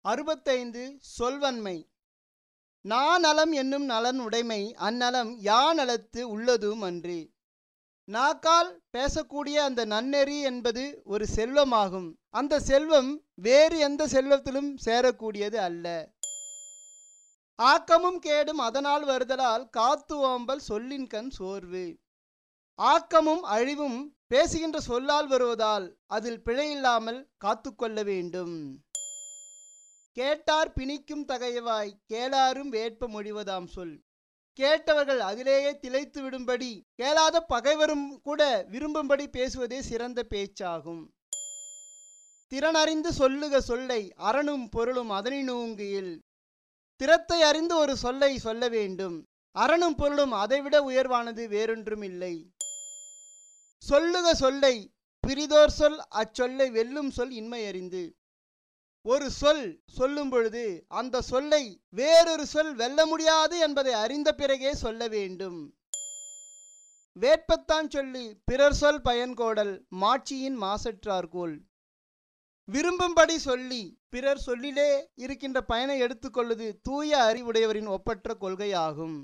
அறுபத்தைந்து சொல்வன்மை நாநலம் என்னும் நலன் உடைமை அந்நலம் யாநலத்து உள்ளதும் அன்று நாக்கால் பேசக்கூடிய அந்த நன்னெறி என்பது ஒரு செல்வமாகும் அந்த செல்வம் வேறு எந்த செல்வத்திலும் சேரக்கூடியது அல்ல ஆக்கமும் கேடும் அதனால் வருதலால் காத்து ஓம்பல் சொல்லின் கண் சோர்வு ஆக்கமும் அழிவும் பேசுகின்ற சொல்லால் வருவதால் அதில் பிழையில்லாமல் காத்துக்கொள்ள வேண்டும் கேட்டார் பிணிக்கும் தகையவாய் கேளாரும் வேட்ப மொழிவதாம் சொல் கேட்டவர்கள் அதிலேயே திளைத்து விடும்படி கேளாத பகைவரும் கூட விரும்பும்படி பேசுவதே சிறந்த பேச்சாகும் திறனறிந்து சொல்லுக சொல்லை அரணும் பொருளும் அதனினூங்கியில் திறத்தை அறிந்து ஒரு சொல்லை சொல்ல வேண்டும் அரணும் பொருளும் அதைவிட உயர்வானது வேறொன்றும் இல்லை சொல்லுக சொல்லை பிரிதோர் சொல் அச்சொல்லை வெல்லும் சொல் இன்மை அறிந்து ஒரு சொல் சொல்லும் பொழுது அந்த சொல்லை வேறொரு சொல் வெல்ல முடியாது என்பதை அறிந்த பிறகே சொல்ல வேண்டும் வேட்பத்தான் சொல்லி பிறர் சொல் பயன்கோடல் மாட்சியின் மாசற்றார்கோல் விரும்பும்படி சொல்லி பிறர் சொல்லிலே இருக்கின்ற பயனை எடுத்துக்கொள்வது தூய அறிவுடையவரின் ஒப்பற்ற கொள்கையாகும்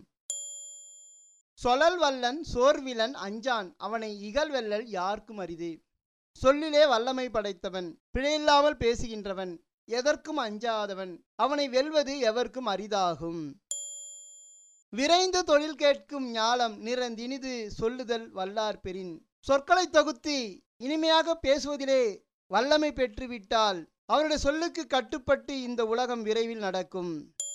சொலல் வல்லன் சோர்விலன் அஞ்சான் அவனை இகழ்வெல்லல் யாருக்கும் அரிது சொல்லிலே வல்லமை படைத்தவன் பிழையில்லாமல் பேசுகின்றவன் எதற்கும் அஞ்சாதவன் அவனை வெல்வது எவர்க்கும் அரிதாகும் விரைந்து தொழில் கேட்கும் ஞாலம் நிறந்தினிது சொல்லுதல் வல்லார் பெறின் சொற்களை தொகுத்து இனிமையாக பேசுவதிலே வல்லமை பெற்றுவிட்டால் அவருடைய சொல்லுக்கு கட்டுப்பட்டு இந்த உலகம் விரைவில் நடக்கும்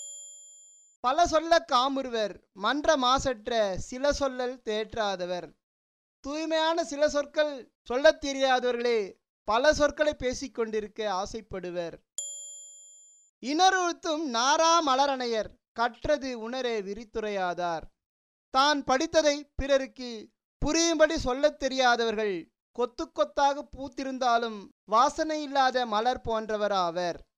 பல சொல்ல காமுறுவர் மன்ற மாசற்ற சில சொல்லல் தேற்றாதவர் தூய்மையான சில சொற்கள் சொல்லத் தெரியாதவர்களே பல சொற்களை பேசிக்கொண்டிருக்க ஆசைப்படுவர் இனருத்தும் நாரா மலரணையர் கற்றது உணரே விரித்துரையாதார் தான் படித்ததை பிறருக்கு புரியும்படி சொல்லத் தெரியாதவர்கள் கொத்து கொத்தாக பூத்திருந்தாலும் வாசனை இல்லாத மலர் போன்றவர் ஆவர்